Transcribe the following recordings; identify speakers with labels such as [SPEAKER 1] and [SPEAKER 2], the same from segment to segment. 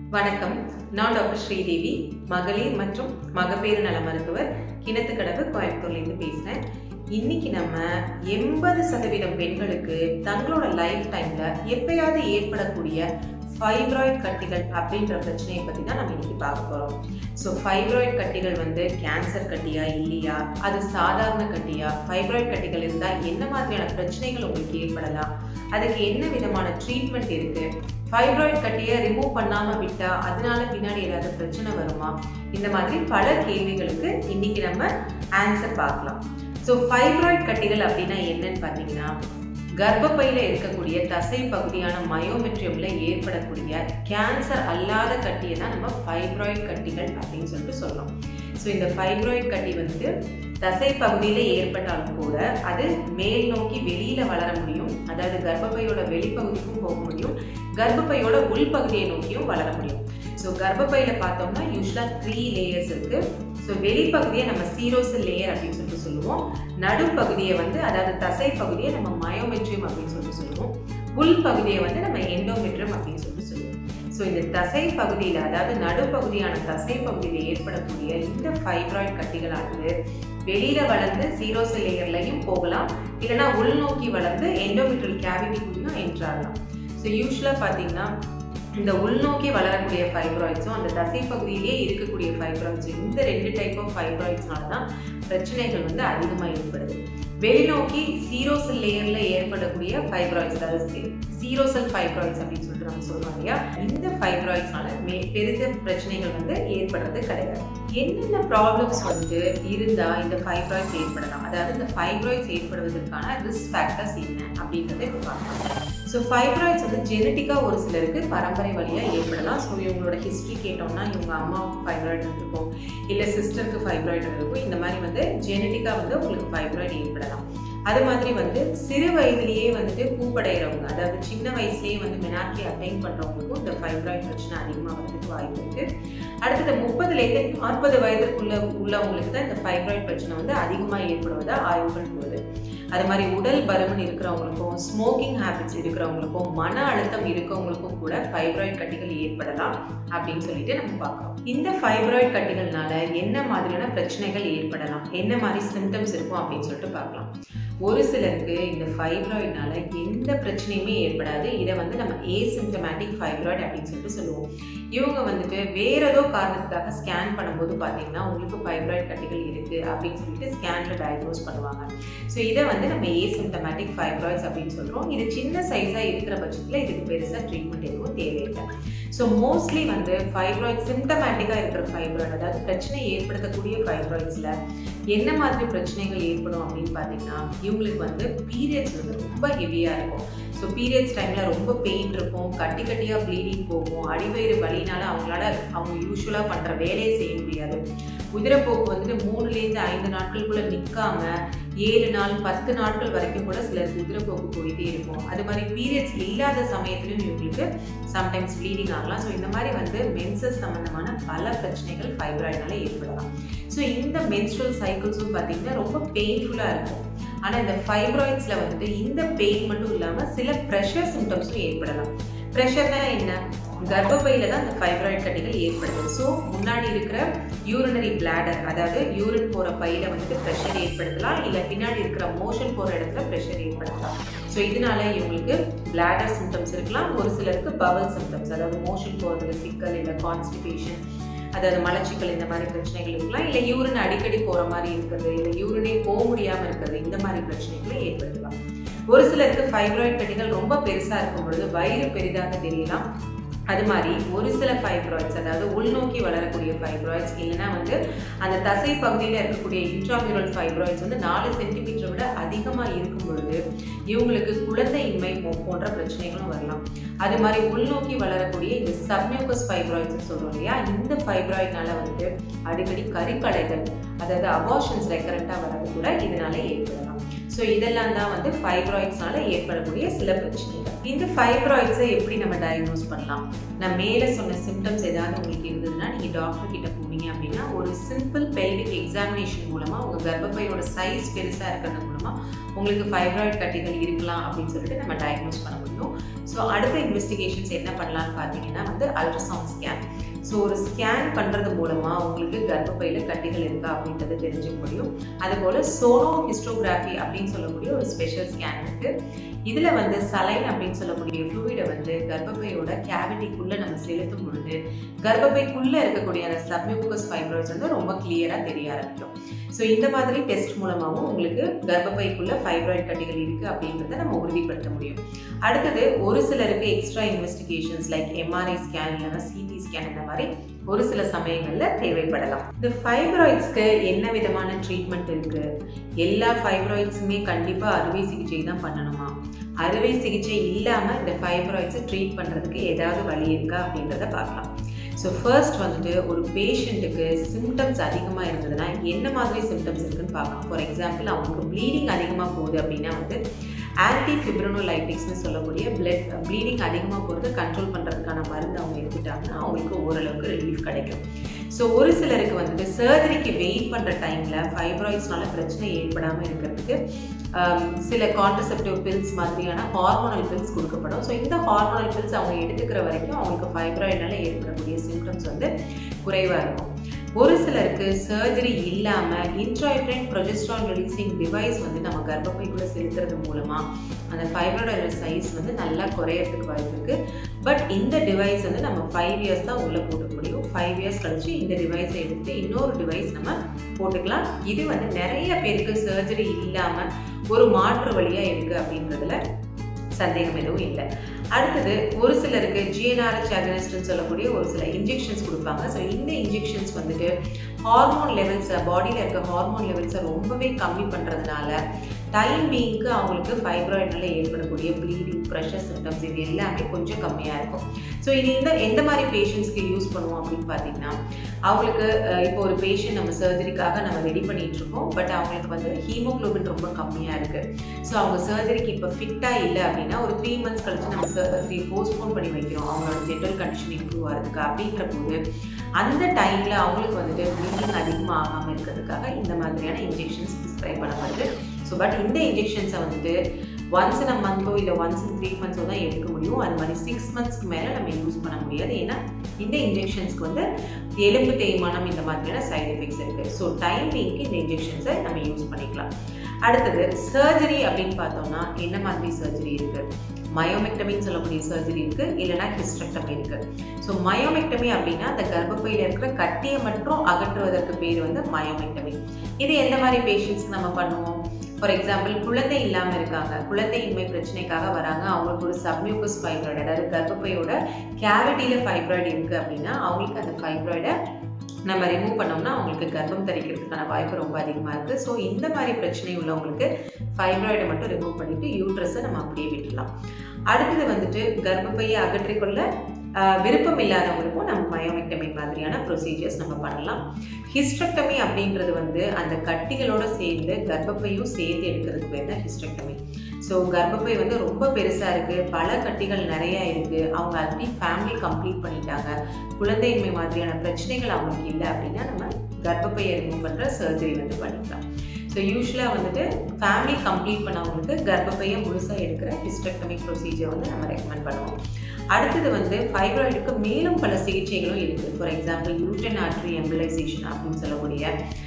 [SPEAKER 1] வணக்கம் நான் டாக்டர் ஸ்ரீதேவி மகளிர் மற்றும் மகப்பேறு நல மருத்துவர் கிணத்துக்கடவு கோயம்புத்தூர்லேருந்து பேசுகிறேன் இன்னைக்கு நம்ம எண்பது சதவீதம் பெண்களுக்கு தங்களோட லைஃப் டைம்ல எப்பயாவது ஏற்படக்கூடிய ஃபைப்ராய்ட் கட்டிகள் அப்படின்ற பிரச்சனையை பற்றி தான் நம்ம இன்னைக்கு பார்க்க போகிறோம் ஸோ ஃபைப்ராய்ட் கட்டிகள் வந்து கேன்சர் கட்டியா இல்லையா அது சாதாரண கட்டியா ஃபைப்ராய்ட் கட்டிகள் இருந்தால் என்ன மாதிரியான பிரச்சனைகள் உங்களுக்கு ஏற்படலாம் அதுக்கு என்ன விதமான ட்ரீட்மெண்ட் இருக்கு ஃபைப்ராய்ட் கட்டியை ரிமூவ் பண்ணாம விட்டா அதனால பின்னாடி ஏதாவது பிரச்சனை வருமா இந்த மாதிரி பல கேள்விகளுக்கு இன்னைக்கு நம்ம ஆன்சர் பார்க்கலாம் ஸோ ஃபைப்ராய்ட் கட்டிகள் அப்படின்னா என்னன்னு பார்த்தீங்கன்னா கர்ப்பப்பையில இருக்கக்கூடிய தசை பகுதியான மயோமெட்ரியம்ல ஏற்படக்கூடிய கேன்சர் அல்லாத கட்டியை தான் நம்ம ஃபைப்ராய்ட் கட்டிகள் அப்படின்னு சொல்லிட்டு சொல்றோம் ஸோ இந்த ஃபைப்ராய்ட் கட்டி வந்து தசை பகுதியில ஏற்பட்டாலும் கூட அது மேல் நோக்கி வெளியில வளர முடியும் அதாவது கர்ப்பப்பையோட வெளிப்பகுதிக்கும் போக முடியும் கர்ப்பப்பையோட உள்பகுதியை நோக்கியும் வளர முடியும் ஸோ கர்ப்பப்பையில பார்த்தோம்னா யூஸ்வலா த்ரீ லேயர்ஸ் இருக்கு ஸோ வெளிப்பகுதியை நம்ம சீரோசல் லேயர் அப்படின்னு சொல்லிட்டு சொல்லுவோம் நடுப்பகுதியை வந்து அதாவது தசை பகுதியை நம்ம மயோமெட்ரியம் அப்படின்னு சொல்லிட்டு சொல்லுவோம் உள் பகுதியை வந்து நம்ம எண்டோமெட்ரியம் அப்படின்னு சொல்லிட்டு சொல்லுவோம் ஸோ இந்த தசை பகுதியில் அதாவது நடுப்பகுதியான தசை பகுதியில் ஏற்படக்கூடிய இந்த ஃபைப்ராய்ட் கட்டிகளானது வெளியில வளர்ந்து சீரோசல் லேயர்லையும் போகலாம் இல்லைன்னா உள்நோக்கி வளர்ந்து எண்டோமெட்ரியல் கேவிட்டிக்குள்ளேயும் என்ட்ராகலாம் ஸோ யூஸ்வலாக பார்த்தீங்கன்னா இந்த உள்நோக்கி வளரக்கூடிய ஃபைப்ராய்ட்ஸும் அந்த தசை பகுதியிலேயே இருக்கக்கூடிய ஃபைப்ராய்ட்ஸும் இந்த ரெண்டு டைப் ஆஃப் ஃபைப்ராய்ட்ஸ்னால தான் பிரச்சனைகள் வந்து அதிகமாக ஏற்படுது வெளிநோக்கி சீரோசல் லேயர்ல ஏற்படக்கூடிய ஃபைப்ராய்ட்ஸ் அதாவது சீரோசல் ஃபைப்ராய்ட்ஸ் அப்படின்னு சொல்லிட்டு நம்ம சொல்றோம் இல்லையா இந்த ஃபைப்ராய்ட்ஸ்னால மே பெருத்த பிரச்சனைகள் வந்து ஏற்படுறது கிடையாது என்னென்ன ப்ராப்ளம்ஸ் வந்து இருந்தா இந்த ஃபைப்ராய்ட்ஸ் ஏற்படலாம் அதாவது இந்த ஃபைப்ராய்ட்ஸ் ஏற்படுவதற்கான ரிஸ்க் ஃபேக்டர்ஸ் என்ன அப்படின்றத இப்போ பார்க்கலாம் ஸோ ஃபைப்ராய்ட்ஸ் வந்து ஜெனட்டிக்காக ஒரு சிலருக்கு பரம்பரை வழியாக ஏற்படலாம் ஸோ இவங்களோட ஹிஸ்ட்ரி கேட்டோம்னா இவங்க அம்மாவுக்கு ஃபைப்ராய்டு இருந்திருக்கும் இல்லை சிஸ்டருக்கு ஃபைப்ராய்டு இருந்திருக்கும் இந்த மாதிரி வந்து ஜெனட்டிக்காக வந்து உங்களுக்கு ஃபைப்ராய்டு ஏற்படலாம் அது மாதிரி வந்து சிறு வயதிலேயே வந்துட்டு பூப்படைகிறவங்க அதாவது சின்ன வயசுலேயே வந்து மெனாட்ரி அட்டைன் பண்ணுறவங்களுக்கும் இந்த ஃபைப்ராய்டு பிரச்சனை அதிகமாக வரதுக்கு வாய்ப்பு இருக்கு அடுத்தது முப்பதுலேருந்து நாற்பது வயதுக்குள்ள உள்ளவங்களுக்கு தான் இந்த ஃபைப்ராய்டு பிரச்சனை வந்து அதிகமாக ஏற்படுவதா ஆய்வுகள் கூறுது அது மாதிரி உடல் பருமன் இருக்கிறவங்களுக்கும் ஸ்மோக்கிங் ஹேபிட்ஸ் இருக்கிறவங்களுக்கும் மன அழுத்தம் இருக்கவங்களுக்கும் கூட ஃபைப்ராய்டு கட்டிகள் ஏற்படலாம் அப்படின்னு சொல்லிட்டு நம்ம பார்க்கலாம் இந்த ஃபைப்ராய்டு கட்டிகள்னால என்ன மாதிரியான பிரச்சனைகள் ஏற்படலாம் என்ன மாதிரி சிம்டம்ஸ் இருக்கும் அப்படின்னு சொல்லிட்டு பார்க்கலாம் ஒரு சிலருக்கு இந்த ஃபைப்ராய்டுனால எந்த பிரச்சனையுமே ஏற்படாது இதை வந்து நம்ம ஏசிம்டமேட்டிக் ஃபைப்ராய்டு அப்படின்னு சொல்லிட்டு சொல்லுவோம் இவங்க வந்துட்டு வேற ஏதோ காரணத்துக்காக ஸ்கேன் பண்ணும்போது பார்த்தீங்கன்னா உங்களுக்கு ஃபைப்ராய்டு கட்டிகள் இருக்கு அப்படின்னு சொல்லிட்டு ஸ்கேன்ல டயக்னோஸ் பண்ணுவாங்க ஸோ இதை வந்து நம்ம ஏசிம்டமேட்டிக் ஃபைப்ராய்ட்ஸ் அப்படின்னு சொல்றோம் இது சின்ன சைஸா இருக்கிற பட்சத்தில் இதுக்கு பெருசாக ட்ரீட்மெண்ட் எதுவும் தேவையில்லை ஸோ மோஸ்ட்லி வந்து ஃபைப்ராய்ட் சிம்டமேட்டிக்காக இருக்கிற ஃபைப்ராய்டு அதாவது பிரச்சனை ஏற்படுத்தக்கூடிய ஃபைப்ராய்ட்ஸில் என்ன மாதிரி பிரச்சனைகள் ஏற்படும் அப்படின்னு பார்த்தீங்கன்னா இவங்களுக்கு வந்து பீரியட்ஸ் வந்து ரொம்ப ஹெவியாக இருக்கும் ஸோ பீரியட்ஸ் டைமில் ரொம்ப பெயின் இருக்கும் கட்டி கட்டியாக ப்ளீடிங் போகும் அடிவயிறு வலினால அவங்களால அவங்க யூஸ்வலாக பண்ணுற வேலையை செய்ய முடியாது குதிரைப்போக்கு வந்துட்டு மூணுலேருந்து ஐந்து நாட்களுக்குள்ளே நிற்காம ஏழு நாள் பத்து நாட்கள் வரைக்கும் கூட சிலர் குதிரைப்போக்கு போயிட்டே இருக்கும் அது மாதிரி பீரியட்ஸ் இல்லாத சமயத்துலையும் இவங்களுக்கு சம்டைம்ஸ் ப்ளீடிங் ஆகலாம் ஸோ இந்த மாதிரி வந்து மென்சஸ் சம்மந்தமான பல பிரச்சனைகள் ஃபைப்ராய்டுனால ஏற்படலாம் ஸோ இந்த மென்ஸ்ட்ரல் சைக்கிள்ஸும் பார்த்தீங்கன்னா ரொம்ப பெயின்ஃபுல்லாக இருக்கும் ஆனால் இந்த ஃபைப்ராய்ட்ஸில் வந்துட்டு இந்த பெயின் மட்டும் இல்லாமல் சில ப்ரெஷர் சிம்டம்ஸும் ஏற்படலாம் ப்ரெஷர்னா என்ன கர்ப்பப்பையில தான் இந்த ஃபைப்ராய்டு கட்டிகள் ஏற்படுது ஸோ முன்னாடி இருக்கிற யூரினரி பிளாடர் அதாவது யூரின் போகிற பையில வந்துட்டு ப்ரெஷர் ஏற்படுத்தலாம் இல்லை பின்னாடி இருக்கிற மோஷன் போகிற இடத்துல ப்ரெஷர் ஏற்படுத்தலாம் ஸோ இதனால இவங்களுக்கு பிளாடர் சிம்டம்ஸ் இருக்கலாம் ஒரு சிலருக்கு பவல் சிம்டம்ஸ் அதாவது மோஷன் போகிறதுல சிக்கல் இல்லை கான்ஸ்டிபேஷன் அதாவது மலச்சிக்கல் இந்த மாதிரி பிரச்சனைகள் இருக்கலாம் இல்லை யூரின் அடிக்கடி போகிற மாதிரி இருக்கிறது இல்லை யூரினே போக முடியாமல் இருக்கிறது இந்த மாதிரி பிரச்சனைகளை ஏற்படுத்தலாம் ஒரு சிலருக்கு ஃபைப்ராய்டு கட்டிகள் ரொம்ப பெருசாக இருக்கும் பொழுது வயிறு பெரிதாக தெரியலாம் அது மாதிரி ஒரு சில ஃபைப்ராய்ட்ஸ் அதாவது உள்நோக்கி வளரக்கூடிய ஃபைப்ராய்ட்ஸ் இல்லைன்னா வந்து அந்த தசை பகுதியில் இருக்கக்கூடிய இன்ட்ராமியூரல் ஃபைப்ராய்ட்ஸ் வந்து நாலு சென்டிமீட்டரை விட அதிகமாக இருக்கும் பொழுது இவங்களுக்கு குழந்தையின்மை போன்ற பிரச்சனைகளும் வரலாம் அது மாதிரி உள்நோக்கி வளரக்கூடிய இந்த சப்மியூக்கஸ் ஃபைப்ராய்ட்ஸ் சொல்றோம் இல்லையா இந்த ஃபைப்ராய்ட்னால வந்து அடிக்கடி கறிக்கடைகள் அதாவது அபார்ஷன்ஸ் ரெக்கரண்டாக வர்றது கூட இதனால ஏற்படலாம் ஸோ இதெல்லாம் தான் வந்து ஃபைப்ராய்ட்ஸ்னால ஏற்படக்கூடிய சில பிரச்சனைகள் இந்த ஃபைப்ராய்ட்ஸை எப்படி நம்ம டயக்னோஸ் பண்ணலாம் நான் மேலே சொன்ன சிம்டம்ஸ் ஏதாவது உங்களுக்கு இருந்ததுன்னா நீங்கள் டாக்டர் கிட்ட போனீங்க பண்ணிட்டீங்க அப்படின்னா ஒரு சிம்பிள் பெல்விக் எக்ஸாமினேஷன் மூலமாக உங்கள் கர்ப்பப்பையோட சைஸ் பெருசாக இருக்கிறது மூலமாக உங்களுக்கு ஃபைப்ராய்ட் கட்டிகள் இருக்கலாம் அப்படின்னு சொல்லிட்டு நம்ம டயக்னோஸ் பண்ண முடியும் ஸோ அடுத்த இன்வெஸ்டிகேஷன்ஸ் என்ன பண்ணலாம்னு பார்த்தீங்கன்னா வந்து அல்ட்ராசவுண்ட் ஸ்கேன் ஸோ ஒரு ஸ்கேன் பண்ணுறது மூலமாக உங்களுக்கு கர்ப்பப்பையில் கட்டிகள் இருக்கா அப்படின்றத தெரிஞ்சுக்க முடியும் அதுபோல் சோனோ ஹிஸ்டோகிராஃபி அப்படின்னு சொல்லக்கூடிய ஒரு ஸ்பெஷல் ஸ்கேன் இருக்குது இதில் வந்து சலைன் அப்படின்னு சொல்லக்கூடிய ஃப்ளூயிடை வந்து கர்ப்பப்பையோட கேவிட்டிக்குள்ளே நம்ம செலுத்தும் பொழுது கர்ப்பப்பைக்குள்ளே இருக்கக்கூடிய அந்த சப்மியூக்கஸ் ஃபைப்ராய்ட்ஸ் வந்து ரொம்ப கிளியராக தெரிய ஆரம்பிக்கும் ஸோ இந்த மாதிரி டெஸ்ட் மூலமாகவும் உங்களுக்கு கர்ப்பப்பைக்குள்ளே ஃபைப்ராய்ட் கட்டிகள் இருக்குது அப்படின்றத நம்ம உறுதிப்படுத்த முடியும் அடுத்தது ஒரு சிலருக்கு extra investigations like MRI scan இல்லைன்னா சிடி ஸ்கேன் இந்த மாதிரி ஒரு சில சமயங்களில் தேவைப்படலாம் இந்த ஃபைப்ராய்ட்ஸ்க்கு என்ன விதமான ட்ரீட்மெண்ட் இருக்கு எல்லா ஃபைப்ராய்ட்ஸுமே கண்டிப்பாக அறுவை சிகிச்சை தான் பண்ணணுமா அறுவை சிகிச்சை இல்லாமல் இந்த ஃபைப்ராய்ட்ஸை ட்ரீட் பண்ணுறதுக்கு ஏதாவது வழி இருக்கா அப்படின்றத பார்க்கலாம் ஸோ ஃபர்ஸ்ட் வந்துட்டு ஒரு பேஷண்ட்டுக்கு சிம்டம்ஸ் அதிகமாக இருந்ததுன்னா என்ன மாதிரி சிம்டம்ஸ் இருக்குன்னு பார்க்கலாம் ஃபார் எக்ஸாம்பிள் அவங்களுக்கு ப்ளீடிங் அதிகமாக போகுது அப்படின்னா வந்து ஆன்டி ஃபிப்ரனோலைட்டிக்ஸ்னு சொல்லக்கூடிய பிளட் ப்ளீடிங் அதிகமாக போகிறது கண்ட்ரோல் பண்ணுறதுக்கான மருந்து அவங்க எடுத்துட்டாங்கன்னா அவங்களுக்கு ஓரளவுக்கு ரிலீஃப் கிடைக்கும் ஸோ ஒரு சிலருக்கு வந்துட்டு சர்ஜரிக்கு வெயிட் பண்ணுற டைமில் ஃபைப்ராய்ட்ஸ்னால பிரச்சனை ஏற்படாமல் இருக்கிறதுக்கு சில கான்ட்ரசெப்டிவ் பில்ஸ் மாதிரியான ஹார்மோனல் பில்ஸ் கொடுக்கப்படும் ஸோ இந்த ஹார்மோனல் பில்ஸ் அவங்க எடுத்துக்கிற வரைக்கும் அவங்களுக்கு ஃபைப்ராய்ட்னால ஏற்படக்கூடிய சிம்டம்ஸ் வந்து குறைவாக இருக்கும் ஒரு சிலருக்கு சர்ஜரி இல்லாமல் இன்ட்ராய்ட்ரைன் ப்ரொஜெஸ்ட்ரான் ரிலீசிங் டிவைஸ் வந்து நம்ம கர்ப்பப்பைக்குள்ளே செலுத்துறது மூலமாக அந்த ஃபைப்ராய்டோட சைஸ் வந்து நல்லா குறையறதுக்கு வாய்ப்பு இருக்குது பட் இந்த டிவைஸ் வந்து நம்ம ஃபைவ் இயர்ஸ் தான் உள்ளே போட்டுக்க முடியும் ஃபைவ் இயர்ஸ் கழிச்சு இந்த டிவைஸை எடுத்து இன்னொரு டிவைஸ் நம்ம போட்டுக்கலாம் இது வந்து நிறைய பேருக்கு சர்ஜரி இல்லாமல் ஒரு மாற்று வழியாக இருக்குது அப்படின்றதுல சந்தேகம் எதுவும் இல்லை அடுத்தது ஒரு சிலருக்கு ஜிஎன்ஆர்ஹெச் அகனிஸ்ட்னு சொல்லக்கூடிய ஒரு சில இன்ஜெக்ஷன்ஸ் கொடுப்பாங்க ஸோ இந்த இன்ஜெக்ஷன்ஸ் வந்துட்டு ஹார்மோன் லெவல்ஸை பாடியில் இருக்க ஹார்மோன் லெவல்ஸை ரொம்பவே கம்மி பண்ணுறதுனால டைம் பீங்க்கு அவங்களுக்கு ஃபைப்ராய்ட்னால ஏற்படக்கூடிய ப்ளீடிங் ப்ரெஷர் சிம்டம்ஸ் இது எல்லாமே கொஞ்சம் கம்மியாக இருக்கும் ஸோ இது இந்த எந்த மாதிரி பேஷண்ட்ஸ்க்கு யூஸ் பண்ணுவோம் அப்படின்னு பார்த்தீங்கன்னா அவங்களுக்கு இப்போ ஒரு பேஷண்ட் நம்ம சர்ஜரிக்காக நம்ம ரெடி பண்ணிட்டு இருக்கோம் பட் அவங்களுக்கு வந்து ஹீமோக்ளோபின் ரொம்ப கம்மியாக இருக்குது ஸோ அவங்க சர்ஜரிக்கு இப்போ ஃபிட்டாக இல்லை அப்படின்னா ஒரு த்ரீ மந்த்ஸ் கழிச்சு நம்ம சர்ஜரி போஸ்ட்போன் பண்ணி வைக்கிறோம் அவங்களோட ஜென்ரல் கண்டிஷன் இம்ப்ரூவ் ஆகிறதுக்கு அப்படிங்கிற போது அந்த டைமில் அவங்களுக்கு வந்துட்டு ப்ளீடிங் அதிகமாக ஆகாமல் இருக்கிறதுக்காக இந்த மாதிரியான இன்ஜெக்ஷன்ஸ் ப்ரிஸ்கிரைப் பண்ணப்படுது ஸோ பட் இந்த இன்ஜெக்ஷன்ஸை வந்துட்டு ஒன்ஸ் இன் அ மந்த்தோ இல்லை ஒன்ஸ் இன் த்ரீ மந்த்ஸோ தான் எடுக்க முடியும் அது மாதிரி சிக்ஸ் மந்த்ஸ்க்கு மேலே நம்ம யூஸ் பண்ண முடியாது ஏன்னா இந்த இன்ஜெக்ஷன்ஸ்க்கு வந்து எலும்பு தேய்மானம் இந்த மாதிரியான சைடு எஃபெக்ட்ஸ் இருக்குது ஸோ டைமிங்க்கு இந்த இன்ஜெக்ஷன்ஸை நம்ம யூஸ் பண்ணிக்கலாம் அடுத்தது சர்ஜரி அப்படின்னு பார்த்தோம்னா என்ன மாதிரி சர்ஜரி இருக்குது மயோமெக்டமின்னு சொல்லக்கூடிய சர்ஜரி இருக்குது இல்லைனா ஹிஸ்டக்டமி இருக்குது ஸோ மயோமெக்டமி அப்படின்னா அந்த கர்ப்பப்பையில் இருக்கிற கட்டியை மட்டும் அகற்றுவதற்கு பேர் வந்து மயோமெக்டமி இது எந்த மாதிரி பேஷண்ட்ஸ்க்கு நம்ம பண்ணுவோம் ஃபார் எக்ஸாம்பிள் குழந்தை இல்லாமல் இருக்காங்க குழந்தையின்மை பிரச்சனைக்காக வராங்க அவங்களுக்கு ஒரு சப்மியூக்கஸ் ஃபைப்ராய்டு அதாவது கர்ப்பப்பையோட கேவிட்டியில் ஃபைப்ராய்டு இருக்குது அப்படின்னா அவங்களுக்கு அந்த ஃபைப்ராய்டை நம்ம ரிமூவ் பண்ணோம்னா அவங்களுக்கு கர்ப்பம் தரிக்கிறதுக்கான வாய்ப்பு ரொம்ப அதிகமாக இருக்குது ஸோ இந்த மாதிரி பிரச்சனை உள்ளவங்களுக்கு ஃபைப்ராய்டை மட்டும் ரிமூவ் பண்ணிவிட்டு யூட்ரஸை நம்ம அப்படியே விட்டுடலாம் அடுத்தது வந்துட்டு கர்ப்பப்பையை அகற்றிக்கொள்ள விருப்பம் இல்லாதவங்களுக்கும் நம்ம மயோமெக்டமி மாதிரியான ப்ரொசீஜர்ஸ் நம்ம பண்ணலாம் ஹிஸ்டக்டமி அப்படின்றது வந்து அந்த கட்டிகளோட சேர்ந்து கர்ப்பப்பையும் சேர்த்து எடுக்கிறதுக்கு பேர் தான் ஹிஸ்டக்டமி ஸோ கர்ப்பப்பை வந்து ரொம்ப பெருசாக இருக்குது பல கட்டிகள் நிறையா இருக்குது அவங்க ஆல்ரெடி ஃபேமிலி கம்ப்ளீட் பண்ணிட்டாங்க குழந்தையின்மை மாதிரியான பிரச்சனைகள் அவங்களுக்கு இல்லை அப்படின்னா நம்ம கர்ப்பப்பையை ரிமூவ் பண்ணுற சர்ஜரி வந்து பண்ணிக்கலாம் ஸோ யூஸ்வலாக வந்துட்டு ஃபேமிலி கம்ப்ளீட் பண்ணவங்களுக்கு கர்ப்பப்பையை முழுசாக எடுக்கிற ஹிஸ்டக்டமி ப்ரொசீஜர் வந்து நம்ம ரெக்கமெண்ட் பண்ணுவோம் அடுத்தது வந்து ஃபைப்ராய்டுக்கு மேலும் பல சிகிச்சைகளும் இருக்குது for example uterine artery embolisation அப்படின்னு சொல்லக்கூடிய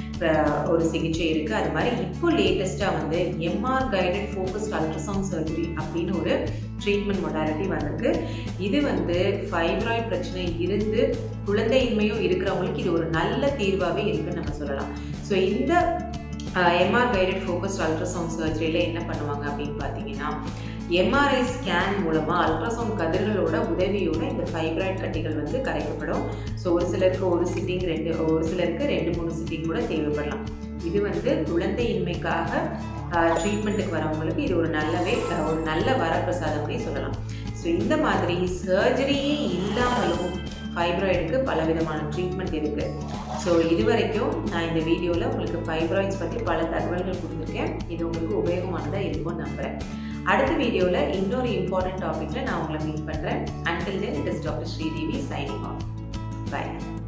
[SPEAKER 1] ஒரு சிகிச்சை இருக்குது அது மாதிரி இப்போ லேட்டஸ்ட்டாக வந்து MR guided focused ultrasound surgery அப்படின்னு ஒரு ட்ரீட்மெண்ட் மொடாலிட்டி வந்திருக்கு இது வந்து ஃபைப்ராய்ட் பிரச்சனை இருந்து குழந்தையின்மையும் இருக்கிறவங்களுக்கு இது ஒரு நல்ல தீர்வாகவே இருக்குன்னு நம்ம சொல்லலாம் ஸோ இந்த எம்ஆர் கைடட் ஃபோக்கஸ்ட் அல்ட்ராசவுண்ட் சர்ஜரியில் என்ன பண்ணுவாங்க அப்படின்னு பார்த்தீங்கன்னா எம்ஆர்ஐ ஸ்கேன் மூலமாக அல்ட்ராசவுண்ட் கதிர்களோட உதவியோட இந்த ஃபைப்ராய்ட் கட்டிகள் வந்து கரைக்கப்படும் ஸோ ஒரு சிலருக்கு ஒரு சிட்டிங் ரெண்டு ஒரு சிலருக்கு ரெண்டு மூணு சிட்டிங் கூட தேவைப்படலாம் இது வந்து குழந்தையின்மைக்காக ட்ரீட்மெண்ட்டுக்கு வரவங்களுக்கு இது ஒரு நல்லவே ஒரு நல்ல வரப்பிரசாதம்னே சொல்லலாம் ஸோ இந்த மாதிரி சர்ஜரியே இல்லாமலும் ஃபைப்ராய்டுக்கு பல விதமான ட்ரீட்மெண்ட் இருக்குது ஸோ இது வரைக்கும் நான் இந்த வீடியோவில் உங்களுக்கு ஃபைப்ராய்ட்ஸ் பற்றி பல தகவல்கள் கொடுத்துருக்கேன் இது உங்களுக்கு உபயோகமானதாக இருக்கும்னு நம்புகிறேன் அடுத்த வீடியோவில் இன்னொரு இம்பார்ட்டன்ட் டாப்பிக்கில் நான் உங்களை மீட் பண்ணுறேன் until then it is doctor Sridevi signing off by